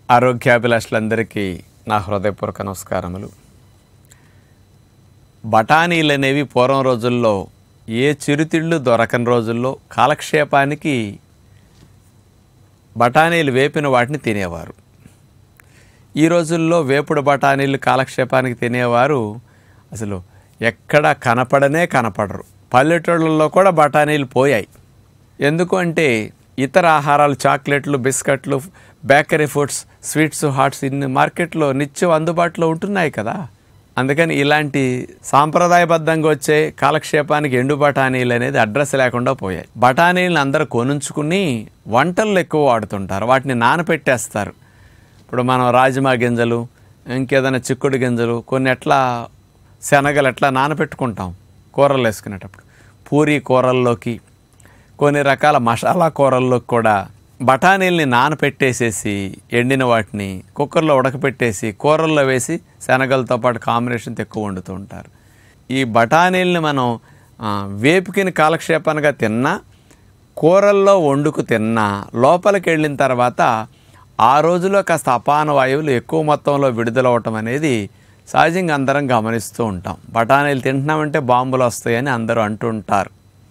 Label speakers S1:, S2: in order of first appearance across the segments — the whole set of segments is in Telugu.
S1: ఆరోగ్యాభిలాషులందరికీ నా హృదయపూర్వక నమస్కారములు బఠానీలు అనేవి పూర్వం రోజుల్లో ఏ చిరుతిళ్ళు దొరకని రోజుల్లో కాలక్షేపానికి బఠానీలు వేపిన వాటిని తినేవారు ఈ రోజుల్లో వేపుడు బఠానీలు కాలక్షేపానికి తినేవారు అసలు ఎక్కడ కనపడనే కనపడరు పల్లెటూళ్ళల్లో కూడా బఠానీలు పోయాయి ఎందుకు అంటే ఇతర ఆహారాలు చాక్లెట్లు బిస్కెట్లు బేకరీ ఫుడ్స్ స్వీట్స్ హాట్స్ ఇన్ని మార్కెట్లో నిత్యం అందుబాటులో ఉంటున్నాయి కదా అందుకని ఇలాంటి సాంప్రదాయబద్ధంగా వచ్చే కాలక్షేపానికి ఎండు బఠానీలు అనేది అడ్రస్ లేకుండా పోయాయి బఠానీలను అందరూ కొనుంచుకుని వంటల్లో ఎక్కువ వాడుతుంటారు వాటిని నానపెట్టేస్తారు ఇప్పుడు మనం రాజ్మా గింజలు ఇంకేదైనా చిక్కుడు గింజలు కొన్ని ఎట్లా శనగలు ఎట్లా నానపెట్టుకుంటాం కూరలు వేసుకునేటప్పుడు పూరీ కూరల్లోకి కొన్ని రకాల మసాలా కూరల్లోకి కూడా బఠానీల్ని నానపెట్టేసేసి ఎండిన వాటిని కుక్కర్లో ఉడకపెట్టేసి కూరల్లో వేసి శనగలతో పాటు కాంబినేషన్తో ఎక్కువ వండుతూ ఉంటారు ఈ బఠానీల్ని మనం ఆ, వేపుకిని కాలక్షేపానికి తిన్నా కూరల్లో వండుకు తిన్నా లోపలికి వెళ్ళిన తర్వాత ఆ రోజులో కాస్త అపాన వాయువులు ఎక్కువ మొత్తంలో విడుదలవటం అనేది సహజంగా అందరం గమనిస్తూ ఉంటాం బఠానీలు తింటున్నామంటే బాంబులు వస్తాయని అందరూ అంటుంటారు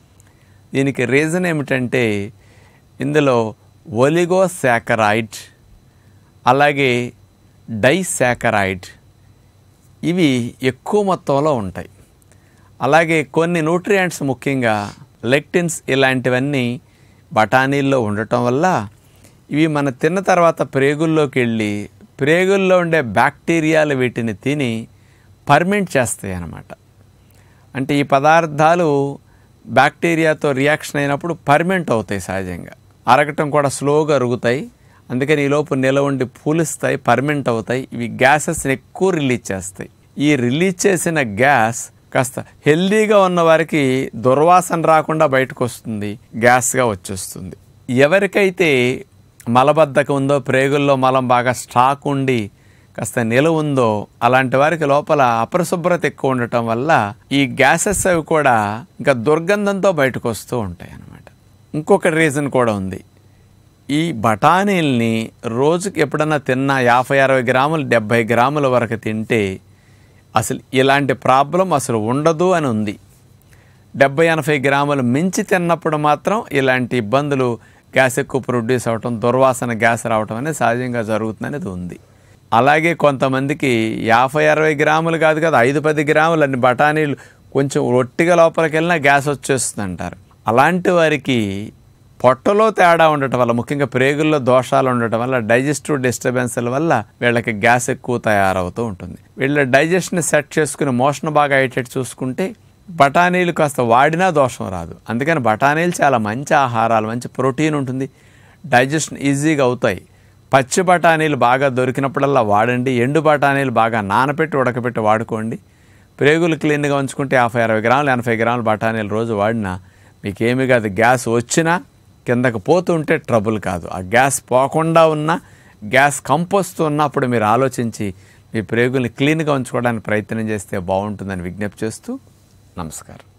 S1: దీనికి రీజన్ ఏమిటంటే ఇందులో ఒలిగోసాకరైడ్ అలాగే డైసాకరైడ్ ఇవి ఎక్కువ మొత్తంలో ఉంటాయి అలాగే కొన్ని న్యూట్రియంట్స్ ముఖ్యంగా లెక్టిన్స్ ఇలాంటివన్నీ బఠానీల్లో ఉండటం వల్ల ఇవి మన తిన్న తర్వాత ప్రేగుల్లోకి వెళ్ళి ప్రేగుల్లో ఉండే బ్యాక్టీరియాలు వీటిని తిని పర్మెంట్ చేస్తాయి అన్నమాట అంటే ఈ పదార్థాలు బ్యాక్టీరియాతో రియాక్షన్ అయినప్పుడు పర్మెంట్ అవుతాయి సహజంగా అరగటం కూడా స్లోగా అరుగుతాయి అందుకని ఈ లోపు నిలవ ఉండి పూలుస్తాయి పర్మెంట్ అవుతాయి ఇవి గ్యాసెస్ని ఎక్కువ రిలీజ్ చేస్తాయి ఈ రిలీజ్ చేసిన గ్యాస్ కాస్త హెల్దీగా ఉన్న వారికి దుర్వాసన రాకుండా బయటకు వస్తుంది గ్యాస్గా వచ్చేస్తుంది ఎవరికైతే మలబద్ధకం ఉందో ప్రేగుల్లో మలం బాగా స్టాక్ ఉండి కాస్త నిలువ ఉందో అలాంటి వారికి లోపల అపరిశుభ్రత ఎక్కువ ఉండటం వల్ల ఈ గ్యాసెస్ అవి కూడా ఇంకా దుర్గంధంతో బయటకు వస్తూ ఉంటాయి అన్నమాట ఇంకొక రీజన్ కూడా ఉంది ఈ బఠానీల్ని రోజుకి ఎప్పుడన్నా తిన్నా యాభై అరవై గ్రాములు డెబ్భై గ్రాముల వరకు తింటే అసలు ఇలాంటి ప్రాబ్లం అసలు ఉండదు అని ఉంది డెబ్బై ఎనభై గ్రాములు మించి తిన్నప్పుడు మాత్రం ఇలాంటి ఇబ్బందులు గ్యాస్ ఎక్కువ ప్రొడ్యూస్ అవటం దుర్వాసన గ్యాస్ రావటం అనేది సహజంగా జరుగుతుందనేది ఉంది అలాగే కొంతమందికి యాభై అరవై గ్రాములు కాదు కదా ఐదు పది గ్రాములు అన్ని బఠానీలు కొంచెం ఒట్టిగా లోపలికి వెళ్ళినా గ్యాస్ వచ్చేస్తుంది అంటారు అలాంటి వారికి పొట్టలో తేడా ఉండటం వల్ల ముఖ్యంగా ప్రేగుల్లో దోషాలు ఉండటం వల్ల డైజెస్టివ్ డిస్టర్బెన్స్ల వల్ల వీళ్ళకి గ్యాస్ ఎక్కువ తయారవుతూ ఉంటుంది వీళ్ళ డైజెషన్ సెట్ చేసుకుని మోషన్ బాగా అయ్యేటట్టు చూసుకుంటే బఠానీలు కాస్త వాడినా దోషం రాదు అందుకని బఠానీలు చాలా మంచి ఆహారాలు మంచి ప్రోటీన్ ఉంటుంది డైజెషన్ ఈజీగా అవుతాయి పచ్చి బఠానీలు బాగా దొరికినప్పుడల్లా వాడండి ఎండు బఠానీలు బాగా నానపెట్టి ఉడకపెట్టి వాడుకోండి ప్రేగులు క్లీన్గా ఉంచుకుంటే యాభై అరవై గ్రాములు ఎనభై గ్రాములు బఠానీలు రోజు వాడినా మీకేమీ కాదు గ్యాస్ వచ్చినా కిందకు పోతుంటే ట్రబుల్ కాదు ఆ గ్యాస్ పోకుండా ఉన్నా గ్యాస్ కంపోస్తూ ఉన్నప్పుడు మీరు ఆలోచించి మీ ప్రేగుల్ని క్లీన్గా ఉంచుకోవడానికి ప్రయత్నం చేస్తే బాగుంటుందని విజ్ఞప్తి చేస్తూ నమస్కారం